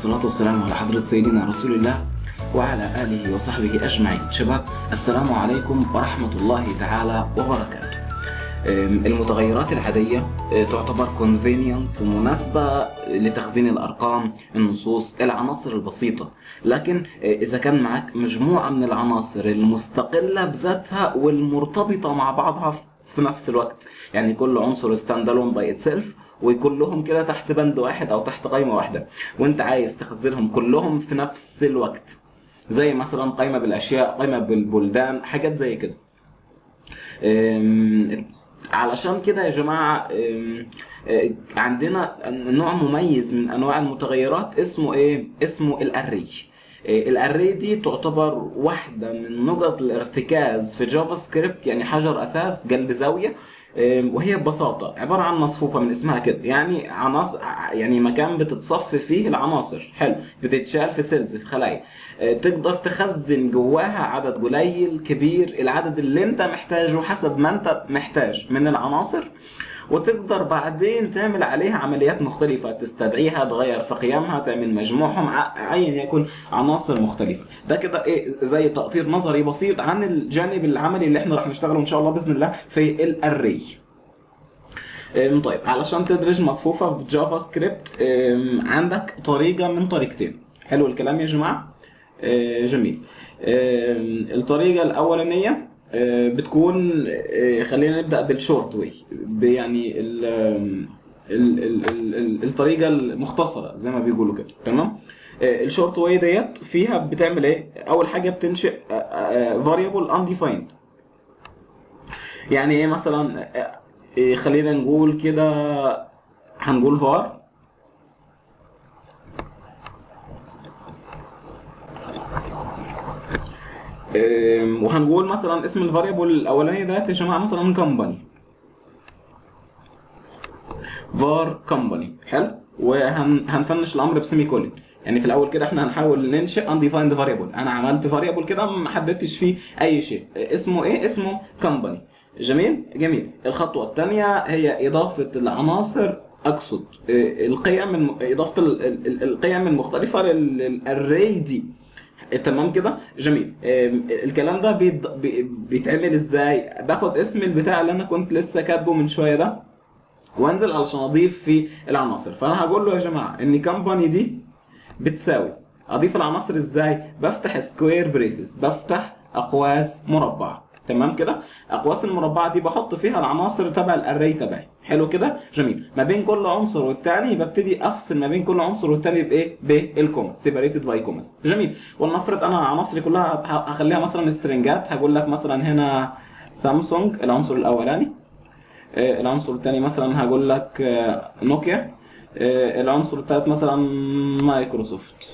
والصلاة والسلام على حضرة سيدنا رسول الله وعلى آله وصحبه أجمعين شباب السلام عليكم ورحمة الله تعالى وبركاته أم، المتغيرات العادية أه، تعتبر convenient مناسبة لتخزين الأرقام النصوص العناصر البسيطة لكن أه، إذا كان معك مجموعة من العناصر المستقلة بذاتها والمرتبطة مع بعضها في- في نفس الوقت يعني كل عنصر ستاند الون باي اتسيلف وكلهم كده تحت بند واحد او تحت قائمه واحده وانت عايز تخزنهم كلهم في نفس الوقت زي مثلا قائمه بالاشياء قائمه بالبلدان حاجات زي كده أم، علشان كده يا جماعه أم، أه، عندنا نوع مميز من انواع المتغيرات اسمه ايه اسمه الاري الاري دي تعتبر واحده من نقط الارتكاز في جافا سكريبت يعني حجر اساس قلب زاويه أم، وهي ببساطه عباره عن مصفوفه من اسمها كده يعني عناصر يعني مكان بتتصفي فيه العناصر حلو بتتشال في سيلز في خلايا أه، تقدر تخزن جواها عدد قليل كبير العدد اللي انت محتاجه حسب ما انت محتاج من العناصر وتقدر بعدين تعمل عليها عمليات مختلفة تستدعيها تغير في قيمها تعمل مجموعهم ع- أيا يكن عناصر مختلفة ده كده إيه زي تقطير نظري بسيط عن الجانب العملي اللي احنا راح نشتغله إن شاء الله بإذن الله في الأري أم، طيب علشان تدرج مصفوفة بجافا سكريبت أم، عندك طريقة من طريقتين حلو الكلام يا جماعة أه، جميل أم، الطريقة الأولانية أه، بتكون أه، خلينا نبدأ بالشورت واي يعني ال ال ال ال ال الطريقة المختصرة زي ما بيقولوا كده تمام أه، الشورت واي ديت فيها بتعمل ايه أول حاجة بتنشئ أه، أه، variable undefined يعني ايه مثلا إيه خلينا نقول كده هنقول var إيه، وهنقول مثلا اسم الفاريبل الاولاني ده يا جماعه مثلا company var company حلو وهنفنش الامر بسيمي كولن يعني في الاول كده احنا هنحاول ننشئ undefined variable انا عملت variable كده ما حددتش فيه اي شيء اسمه ايه اسمه company جميل جميل الخطوه الثانيه هي اضافه العناصر اقصد آه، القيم الم... اضافه ال- ال- ال- القيم المختلفه للاري دي تمام كده جميل آم، الكلام ده بيت- بي- بيتعمل ازاي باخد اسم البتاع اللي انا كنت لسه كاتبه من شويه ده وانزل علشان اضيف في العناصر فانا هقول له يا جماعه ان كمباني دي بتساوي اضيف العناصر ازاي بفتح سكوير بريسز بفتح اقواس مربعه تمام كده اقواس المربعه دي بحط فيها العناصر تبع الاري تبعي حلو كده جميل ما بين كل عنصر والتاني ببتدي افصل ما بين كل عنصر والتاني بايه بالكوما سيبريتد باي كوماز جميل ولنفرض انا عناصري كلها ه- هخليها مثلا سترنجات هقول لك مثلا هنا سامسونج العنصر الاولاني آه، العنصر الثاني مثلا هقول لك آه، نوكيا آه، العنصر الثالث مثلا مايكروسوفت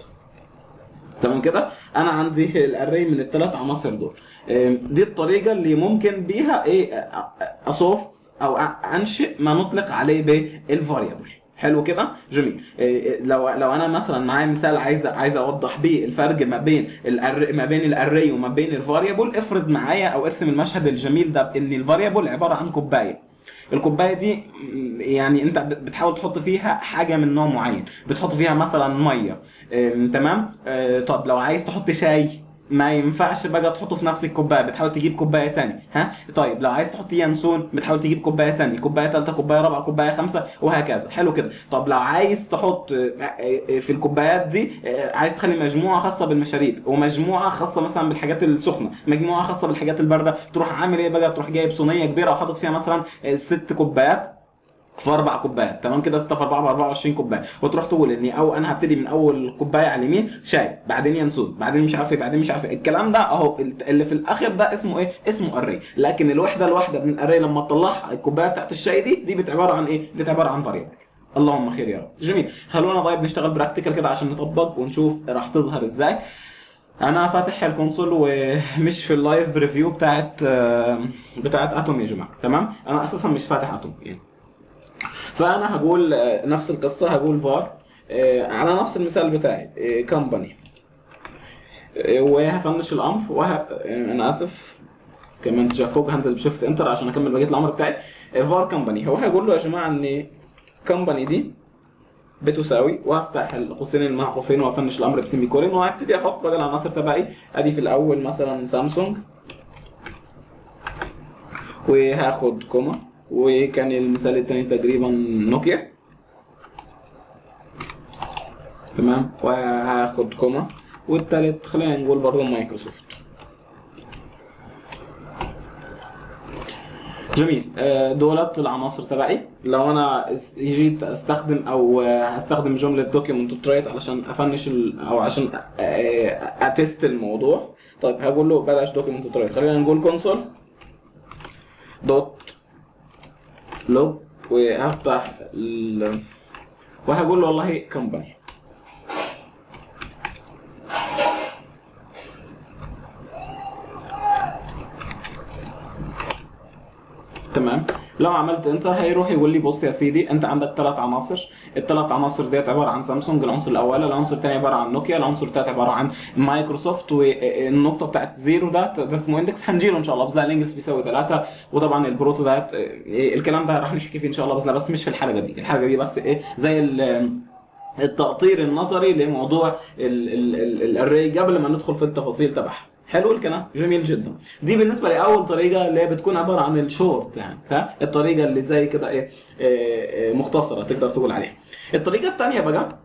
تمام كده انا عندي الاري من الثلاث عناصر دول آم، دي الطريقه اللي ممكن بيها ايه أ- أ- اصف او أ- انشئ ما نطلق عليه بالفاريبل حلو كده جميل إيه، لو لو انا مثلا معايا مثال عايز عايز اوضح بيه الفرق ما بين الأر... ما بين الاري وما بين الفاريبل افرض معايا او ارسم المشهد الجميل ده ان الفاريبل عباره عن كوبايه الكوبايه دي م- يعني انت بت- بتحاول تحط فيها حاجه من نوع معين بتحط فيها مثلا ميه ام، تمام اه، طب لو عايز تحط شاي ما ينفعش بقى تحطه في نفس الكوبايه بتحاول تجيب كوبايه تاني ها طيب لو عايز تحط ينسون بتحاول تجيب كوبايه تاني كوبايه ثالثه كوبايه رابعه كوبايه خمسه وهكذا حلو كده طب لو عايز تحط اه، اه، في الكوبايات دي اه، عايز تخلي مجموعه خاصه بالمشاريب ومجموعه خاصه مثلا بالحاجات السخنه مجموعه خاصه بالحاجات البارده تروح عامل ايه بقى تروح جايب صينيه كبيره وحاطط فيها مثلا اه، ست كوبايات في اربع كوبايات تمام كده 6 في 4 ب 24 كوبايه وتروح تقول اني او انا هبتدي من اول كوبايه على اليمين شاي بعدين ينسون بعدين مش عارف ايه بعدين مش عارف ايه الكلام ده اهو اللي في الاخر ده اسمه ايه اسمه اري لكن الوحده الواحده من الاري لما تطلعها الكوبايه بتاعت الشاي دي دي بتعبر عن ايه دي عباره عن فاريبل اللهم خير يا رب جميل خلونا طيب نشتغل براكتيكال كده عشان نطبق ونشوف راح تظهر ازاي انا فاتح الكونسول ومش في اللايف بريفيو بتاعت بتاعت اتوم يا جماعه تمام انا اساسا مش فاتح اتوم يعني فانا هقول آه، نفس القصه هقول فار آه، على نفس المثال بتاعي كمباني وهفنش الامر وه... آه، انا اسف كمان جا فوق هنزل بشفت انتر عشان اكمل بقيه الامر بتاعي فار كمباني هو هيقول له يا جماعه ان كمباني دي بتساوي وهفتح القوسين اللي مع قوسين وافنش الامر بسيمي كولن وهبتدي احط بقى العناصر تبعي ادي في الاول مثلا سامسونج وهاخد كوما وكان المثال التاني تقريبا نوكيا تمام وهاخد كوما والتالت خلينا نقول برضه مايكروسوفت جميل آه، دولت العناصر تبعي لو انا اس- جيت استخدم او آه، هستخدم جمله دوكيومنت تريت علشان افنش ال- او عشان آه، اتست الموضوع طيب هقول له بلاش دوكيومنت تريت خلينا نقول كونسول دوت لوج وهفتح ال... وهقول له والله كمباني تمام لو عملت انتر هيروح يقول لي بص يا سيدي انت عندك ثلاث عناصر الثلاث عناصر ديت عباره عن سامسونج العنصر الاول العنصر الثاني عباره عن نوكيا العنصر الثالث عباره عن مايكروسوفت والنقطه بتاعت زيرو ده ده اسمه اندكس هنجيله ان شاء الله بس لا الانجلس بيساوي ثلاثه وطبعا البروتو ده اه، الكلام ده راح نحكي فيه ان شاء الله بس لا بس مش في الحلقه دي الحلقه دي بس ايه زي ال- التقطير النظري لموضوع الاري قبل ما ندخل في التفاصيل تبعها حلو الكلام جميل جدا دي بالنسبه لاول طريقه اللي هي بتكون عباره عن الشورت يعني ها الطريقه اللي زي كده ايه آه، آه، مختصره تقدر تقول عليها الطريقه الثانيه بقى آم،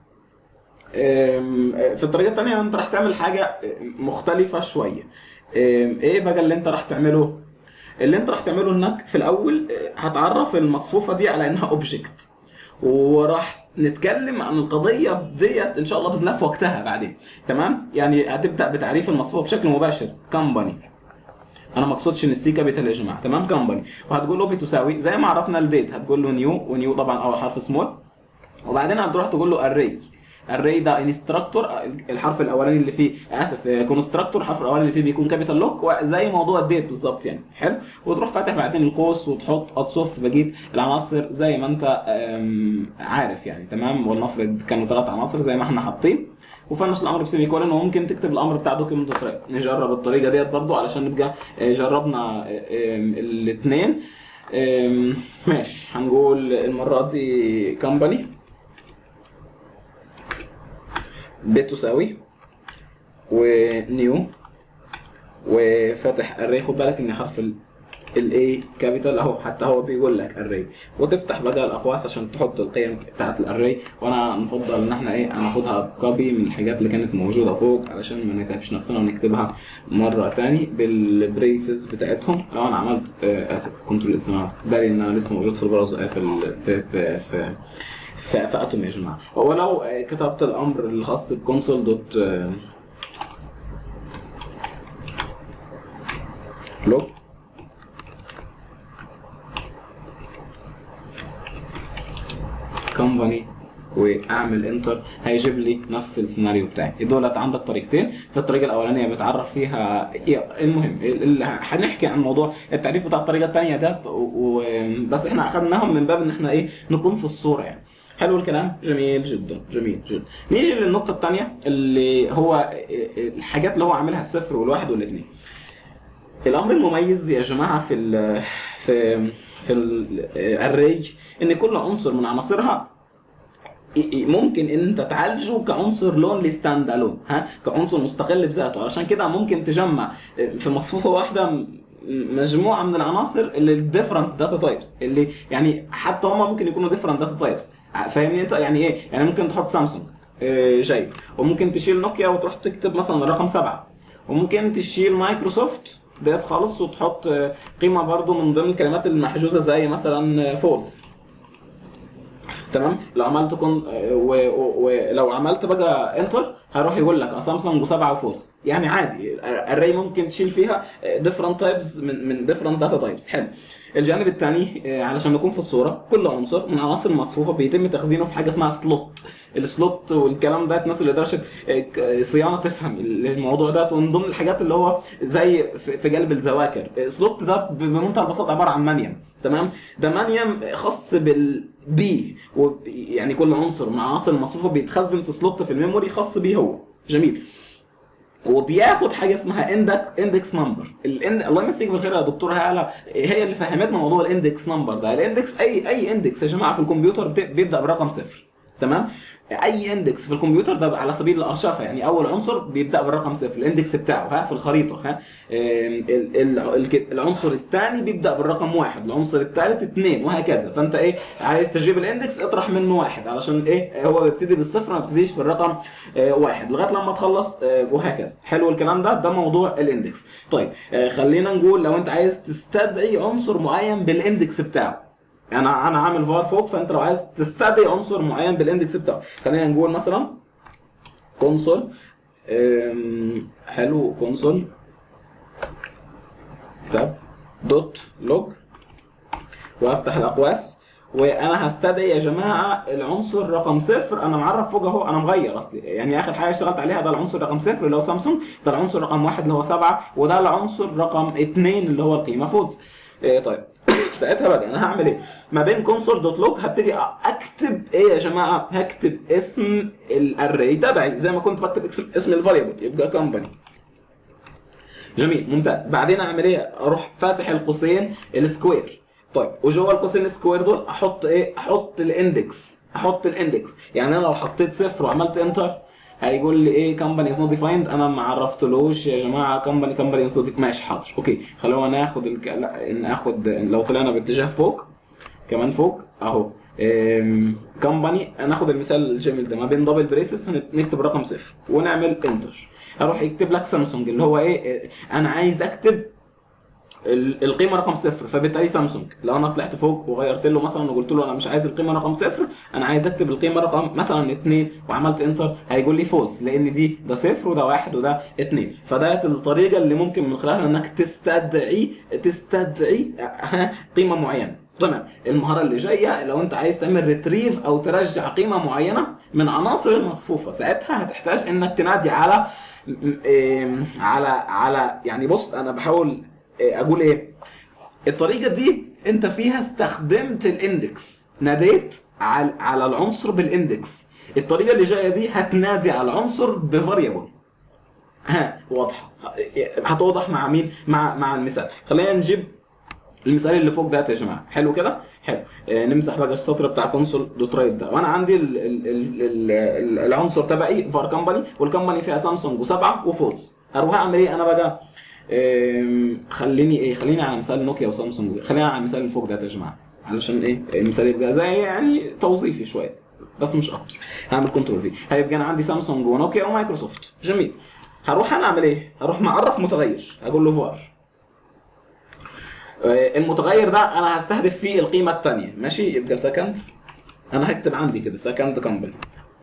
في الطريقه الثانيه انت راح تعمل حاجه مختلفه شويه آم، ايه بقى اللي انت راح تعمله اللي انت راح تعمله انك في الاول آه، هتعرف المصفوفه دي على انها اوبجكت وراح نتكلم عن القضيه ديت ان شاء الله باذن الله في وقتها بعدين تمام يعني هتبدا بتعريف المصفوفه بشكل مباشر كمباني انا ما اقصدش ان السي كابيتال يا جماعه تمام كمباني وهتقول له بتساوي زي ما عرفنا الديت هتقول له نيو ونيو طبعا اول حرف سمول وبعدين هتروح تقول له اري الري ده انستراكتور الحرف الاولاني اللي فيه اسف كونستراكتور الحرف الاولاني اللي فيه بيكون كابيتال لوك زي موضوع الديت بالظبط يعني حلو وتروح فاتح بعدين القوس وتحط اتصف بقيه العناصر زي ما انت آم، عارف يعني تمام ولنفرض كانوا ثلاث عناصر زي ما احنا حاطين وفنش الامر بسيمي كولن وممكن تكتب الامر بتاع دوكيمنت تراك نجرب الطريقه ديت برضو علشان نبقى آه، جربنا الاثنين ماشي هنقول المره دي كمباني بتساوي ونيو وفاتح اري خد بالك ان حرف الاي كابيتال اهو حتى هو بيقول لك اري وتفتح بقى الاقواس عشان تحط القيم بتاعت الاري وانا نفضل ان احنا ايه هناخدها كوبي من الحاجات اللي كانت موجوده فوق علشان ما نتعبش نفسنا ونكتبها مره تاني بالبريسز بتاعتهم لو انا عملت آه اسف كنترول اس انا في بالي ان انا لسه موجود في البراوزر آه، في ال- في في, في في في اتوم يا جماعه ولو آه، كتبت الامر الخاص بكونسول دوت لوك كومباني واعمل انتر هيجيب لي نفس السيناريو بتاعي دولت عندك طريقتين في الطريقه الاولانيه بتعرف فيها إيه المهم اللي هنحكي عن موضوع التعريف بتاع الطريقه الثانيه ده و... بس احنا اخذناهم من باب ان احنا ايه نكون في الصوره يعني حلو الكلام جميل جدا جميل جدا نيجي للنقطه الثانيه اللي هو الحاجات اللي هو عاملها الصفر والواحد والاثنين الامر المميز يا جماعه في ال في في الري ان كل عنصر من عناصرها ممكن ان انت تعالجه كعنصر لونلي ستاند الون ها كعنصر مستقل بذاته علشان كده ممكن تجمع في مصفوفه واحده م- مجموعه من العناصر اللي ديفرنت داتا تايبس اللي يعني حتى هم ممكن يكونوا ديفرنت داتا تايبس فاهمني انت يعني ايه يعني ممكن تحط سامسونج آه، جيد وممكن تشيل نوكيا وتروح تكتب مثلا الرقم سبعة وممكن تشيل مايكروسوفت ديت خالص وتحط آه، قيمه برضو من ضمن الكلمات المحجوزه زي مثلا فولس تمام لو عملت كون ولو عملت بقى انتر هروح يقول لك سامسونج وسبعه وفولس يعني عادي الري ممكن تشيل فيها ديفرنت تايبس من من ديفرنت داتا تايبس حلو الجانب الثاني علشان نكون في الصوره كل عنصر من عناصر المصفوفه بيتم تخزينه في حاجه اسمها سلوت السلوت والكلام ده الناس اللي درست صيانه تفهم الموضوع ده ومن ضمن الحاجات اللي هو زي في في قلب الذواكر سلوت ده بمنتهى البساطه عباره عن منيم تمام ده منيم خاص بالبي يعني كل عنصر من عناصر المصفوفه بيتخزن في سلوت في الميموري خاص بيه هو جميل وبياخد حاجه اسمها اندكس اندكس نمبر الإن... الله يمسيك بالخير يا دكتور هاله هي اللي فهمتنا موضوع الاندكس نمبر ده الاندكس اي اي اندكس يا جماعه في الكمبيوتر بت... بيبدا برقم صفر تمام اي اندكس في الكمبيوتر ده على سبيل الارشفه يعني اول عنصر بيبدا بالرقم صفر الاندكس بتاعه ها في الخريطه ها ال- ال- ال- العنصر الثاني بيبدا بالرقم واحد العنصر الثالث اثنين وهكذا فانت ايه عايز تجيب الاندكس اطرح منه واحد علشان ايه هو بيبتدي بالصفر ما بيبتديش بالرقم آه، واحد لغايه لما تخلص آه، وهكذا حلو الكلام ده ده موضوع الاندكس طيب آه، خلينا نقول لو انت عايز تستدعي عنصر معين بالاندكس بتاعه انا انا عامل فار فوق فانت لو عايز تستدعي عنصر معين بالاندكس بتاعه خلينا نقول مثلا كونسول حلو كونسول تاب دوت لوج وافتح الاقواس وانا هستدعي يا جماعه العنصر رقم صفر انا معرف فوق اهو انا مغير اصلي يعني اخر حاجه اشتغلت عليها ده العنصر رقم صفر اللي هو سامسونج ده العنصر رقم واحد اللي هو سبعه وده العنصر رقم اثنين اللي هو القيمه فودز إيه طيب ساعتها بقى انا هعمل ايه؟ ما بين كونسول دوت لوج هبتدي اكتب ايه يا جماعه؟ هكتب اسم الاري تبعي زي ما كنت بكتب اسم- اسم الفاريبل يبقى كومباني جميل ممتاز بعدين اعمل ايه اروح فاتح القوسين السكوير طيب وجوه القوسين السكوير دول احط ايه احط الاندكس احط الاندكس يعني انا لو حطيت صفر وعملت انتر هيقول لي ايه كمباني از نوت ديفايند انا ما عرفتلوش يا جماعه كمباني كمباني از نوت ماشي حاضر اوكي خلونا ناخد الك... لا ناخد لو طلعنا باتجاه فوق كمان فوق اهو كمباني ناخد المثال الجميل ده ما بين دبل بريسز نكتب رقم صفر ونعمل انتر هروح يكتب لك سامسونج اللي هو ايه إيه، انا عايز اكتب ال- القيمه رقم صفر فبالتالي سامسونج لو انا طلعت فوق وغيرت له مثلا وقلت له انا مش عايز القيمه رقم صفر انا عايز اكتب القيمه رقم مثلا اثنين وعملت انتر هيقول لي فولس لان دي ده صفر وده واحد وده اثنين فده الطريقه اللي ممكن من خلالها انك تستدعي تستدعي قيمه معينه تمام المهاره اللي جايه لو انت عايز تعمل ريتريف او ترجع قيمه معينه من عناصر المصفوفه ساعتها هتحتاج انك تنادي على م- م- على على يعني بص انا بحاول إيه، اقول ايه الطريقه دي انت فيها استخدمت الاندكس ناديت على على العنصر بالاندكس الطريقه اللي جايه دي هتنادي على العنصر بفاريبل ها واضحه هتوضح مع مين مع مع المثال خلينا نجيب المثال اللي فوق ده يا جماعه حلو كده حلو آه نمسح بقى السطر بتاع كونسول دوت رايت ده وانا عندي ال ال ال ال ال العنصر تبعي فار كمباني والكمباني فيها سامسونج وسبعه وفولز هروح اعمل ايه انا بقى آم، خليني ايه خليني على مثال نوكيا وسامسونج خلينا على المثال اللي فوق ده يا جماعه علشان ايه المثال يبقى زي يعني توظيفي شويه بس مش اكتر هعمل كنترول في هيبقى انا عندي سامسونج ونوكيا ومايكروسوفت جميل هروح انا اعمل ايه هروح معرف متغير اقول له فار آه، المتغير ده انا هستهدف فيه القيمه الثانيه ماشي يبقى سكند انا هكتب عندي كده سكند كمباني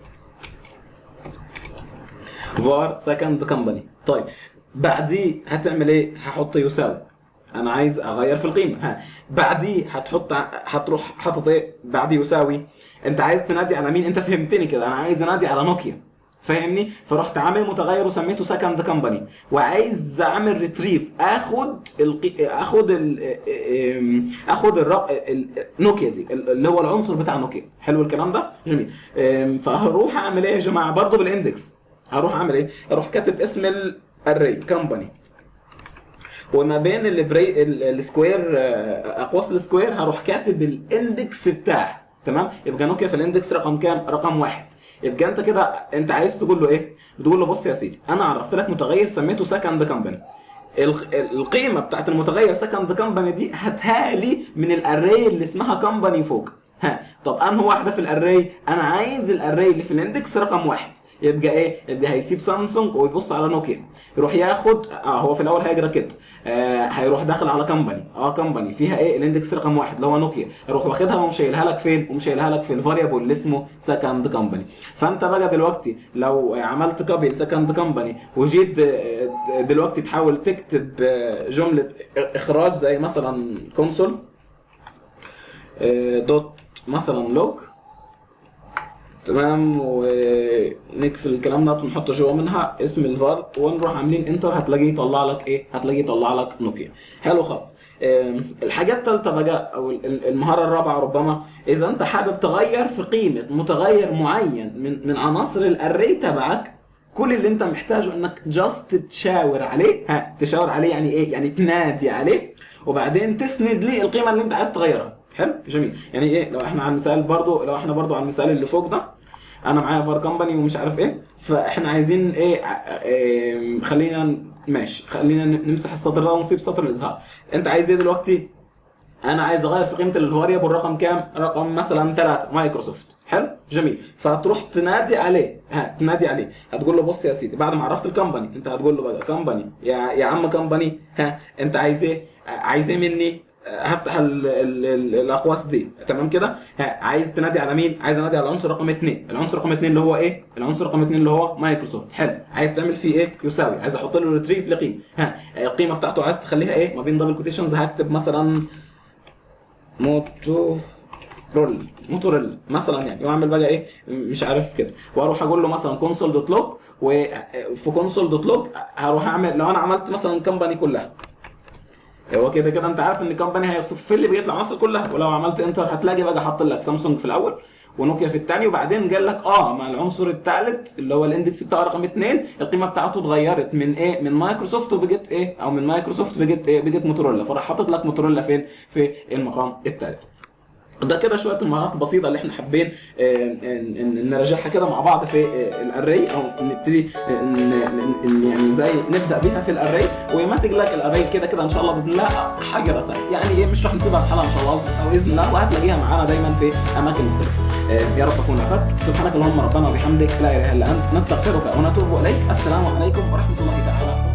فار سكند كمباني طيب بعديه هتعمل ايه هحط يساوي انا عايز اغير في القيمه ها بعديه هتحط هتروح حاطط ايه بعديه يساوي انت عايز تنادي على مين انت فهمتني كده انا عايز انادي على نوكيا فاهمني فرحت عامل متغير وسميته سكند كمباني وعايز اعمل ريتريف اخد القي... اخد ال... اخد الر... ال... نوكيا دي اللي هو العنصر بتاع نوكيا حلو الكلام ده جميل أم، فهروح اعمل ايه يا جماعه برضه بالاندكس هروح اعمل ايه اروح كاتب اسم الاري كمباني وما بين البري ال- السكوير آه، اقواس السكوير هروح كاتب الاندكس بتاعه تمام يبقى نوكيا في الاندكس رقم كام رقم واحد يبقى انت كده انت عايز تقول له ايه بتقول له بص يا سيدي انا عرفت لك متغير سميته سكند كمباني القيمه بتاعت المتغير سكند كمباني دي هاتها لي من الاري اللي اسمها كمباني فوق ها طب انهي واحده في الاري انا عايز الاري اللي في الاندكس رقم واحد يبقى ايه يبقى هيسيب سامسونج ويبص على نوكيا يروح ياخد اه هو في الاول هيجرى كده آه هيروح داخل على كمباني اه كمباني فيها ايه الاندكس رقم واحد اللي هو نوكيا يروح واخدها وقوم شايلها لك فين قوم شايلها لك في الفاريبل اللي اسمه سكند كمباني فانت بقى دلوقتي لو عملت كوبي لسكند كمباني وجيت آه، دلوقتي تحاول تكتب آه، جمله اخراج زي مثلا كونسول دوت مثلا لوج تمام ونقفل الكلام ده ونحط جوه منها اسم الفار ونروح عاملين انتر هتلاقيه يطلع لك ايه هتلاقيه يطلع لك نوكيا حلو خالص آم، الحاجه الثالثه بقى او ال- ال- المهاره الرابعه ربما اذا انت حابب تغير في قيمه متغير معين من من عناصر الاري تبعك كل اللي انت محتاجه انك جاست تشاور عليه ها تشاور عليه يعني ايه يعني تنادي عليه وبعدين تسند لي القيمه اللي انت عايز تغيرها حلو جميل يعني ايه لو احنا على المثال برضو لو احنا برضو على المثال اللي فوق ده انا معايا فار كومباني ومش عارف ايه فاحنا عايزين ايه, ع- إيه خلينا ماشي خلينا نمسح السطر ده ونسيب سطر الاظهار انت عايز ايه دلوقتي انا عايز اغير في قيمه الفاريبل رقم كام رقم مثلا 3 مايكروسوفت حلو جميل فتروح تنادي عليه ها تنادي عليه هتقول له بص يا سيدي بعد ما عرفت الكمباني انت هتقول له بقى كمباني يا يا عم كمباني ها انت عايز ايه عايز ايه مني هفتح ال ال ال الاقواس دي تمام كده ها عايز تنادي على مين عايز انادي على العنصر رقم 2 العنصر رقم 2 اللي هو ايه العنصر رقم 2 اللي هو مايكروسوفت حلو عايز تعمل فيه ايه يساوي عايز احط له ريتريف لقيمه ها القيمه بتاعته عايز تخليها ايه ما بين دبل كوتيشنز هكتب مثلا موتو رول موتوريلا مثلا يعني واعمل بقى ايه مش عارف كده واروح اقول له مثلا كونسول دوت لوج وفي كونسول دوت لوج هروح اعمل لو انا عملت مثلا الكمباني كلها هو كده كده انت عارف ان الكمباني هيصف لي بقيه العناصر كلها ولو عملت انتر هتلاقي بقى حاط لك سامسونج في الاول ونوكيا في الثاني وبعدين قال لك اه مع العنصر الثالث اللي هو الاندكس بتاعه رقم اثنين القيمه بتاعته اتغيرت من ايه من مايكروسوفت وبقت ايه او من مايكروسوفت بقت ايه بقت موتورولا فراح حاطط لك موتورولا فين في المقام الثالث ده كده شويه المهارات البسيطه اللي احنا حابين آه، ن- ن- نراجعها كده مع بعض في آه، الاري او نبتدي آه، ن- ن- ن- يعني زي نبدا بيها في الاري وما تقلق الاري كده كده ان شاء الله باذن الله حجر اساس يعني ايه مش راح نسيبها في حلقه ان شاء الله او باذن الله وهتلاقيها معانا دايما في اماكن مختلفه آه، يا رب اكون افدت سبحانك اللهم ربنا وبحمدك لا اله الا انت نستغفرك ونتوب اليك السلام عليكم ورحمه الله تعالى